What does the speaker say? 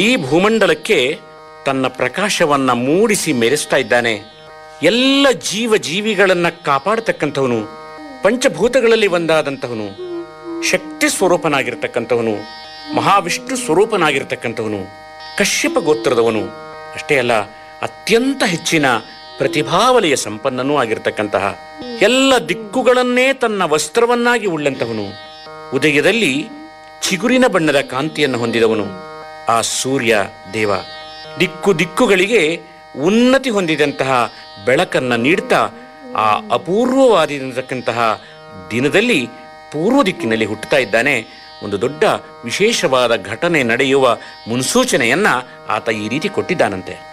ಈ ಭೂಮಂಡಲಕ್ಕೆ ತನ್ನ ಪ್ರಕಾಶವನ್ನ ಮೂಡಿಸಿ ಮೆರೆಸ್ತಾ ಇದ್ದಾನೆ ಎಲ್ಲ ಜೀವ ಜೀವಿಗಳನ್ನ ಕಾಪಾಡತಕ್ಕಂಥವನು ಪಂಚಭೂತಗಳಲ್ಲಿ ಒಂದಾದಂಥವನು ಶಕ್ತಿ ಸ್ವರೂಪನಾಗಿರ್ತಕ್ಕಂಥವನು ಮಹಾವಿಷ್ಣು ಸ್ವರೂಪನಾಗಿರ್ತಕ್ಕಂಥವನು ಕಶ್ಯಪ ಗೋತ್ರದವನು ಅಷ್ಟೇ ಅಲ್ಲ ಅತ್ಯಂತ ಹೆಚ್ಚಿನ ಪ್ರತಿಭಾವಲೆಯ ಸಂಪನ್ನನೂ ಆಗಿರ್ತಕ್ಕಂತಹ ಎಲ್ಲ ದಿಕ್ಕುಗಳನ್ನೇ ತನ್ನ ವಸ್ತ್ರವನ್ನಾಗಿ ಉಳ್ಳಂತವನು ಉದಯದಲ್ಲಿ ಚಿಗುರಿನ ಬಣ್ಣದ ಕಾಂತಿಯನ್ನು ಹೊಂದಿದವನು ಆ ಸೂರ್ಯ ದೇವ ದಿಕ್ಕು ದಿಕ್ಕುಗಳಿಗೆ ಉನ್ನತಿ ಹೊಂದಿದಂತಹ ಬೆಳಕನ್ನ ನೀಡ್ತಾ ಆ ಅಪೂರ್ವವಾದಿರತಕ್ಕಂತಹ ದಿನದಲ್ಲಿ ಪೂರ್ವ ದಿಕ್ಕಿನಲ್ಲಿ ಹುಟ್ಟುತ್ತಾ ಇದ್ದಾನೆ ಒಂದು ದೊಡ್ಡ ವಿಶೇಷವಾದ ಘಟನೆ ನಡೆಯುವ ಮುನ್ಸೂಚನೆಯನ್ನ ಆತ ಈ ರೀತಿ ಕೊಟ್ಟಿದ್ದಾನಂತೆ